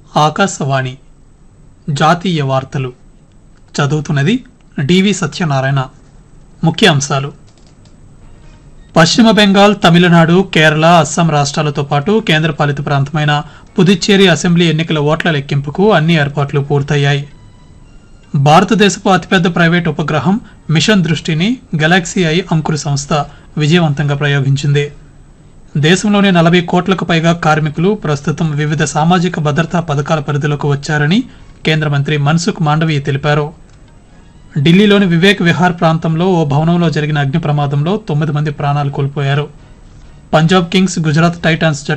ఆకాశవాణి జాతీయ వార్తలు చదువుతున్నది డివి సత్యనారాయణ ముఖ్యాంశాలు పశ్చిమ బెంగాల్ తమిళనాడు కేరళ అస్సాం రాష్ట్రాలతో పాటు కేంద్రపాలిత ప్రాంతమైన పుదుచ్చేరి అసెంబ్లీ ఎన్నికల ఓట్ల లెక్కింపుకు అన్ని ఏర్పాట్లు పూర్తయ్యాయి భారతదేశపు అతిపెద్ద ప్రైవేట్ ఉపగ్రహం మిషన్ దృష్టిని గెలాక్సీ ఐ అంకుర్ సంస్థ విజయవంతంగా ప్రయోగించింది దేశంలోని నలభై కోట్లకు పైగా కార్మికులు ప్రస్తుతం వివిధ సామాజిక భద్రతా పథకాల పరిధిలోకి వచ్చారని కేంద్ర మంత్రి మన్సుఖ్ మాండవీయ తెలిపారు ఢిల్లీలోని వివేక్ విహార్ ప్రాంతంలో ఓ భవనంలో జరిగిన అగ్ని ప్రమాదంలో తొమ్మిది మంది ప్రాణాలు కోల్పోయారు పంజాబ్ కింగ్స్ గుజరాత్ టైటాన్స్ జట్టు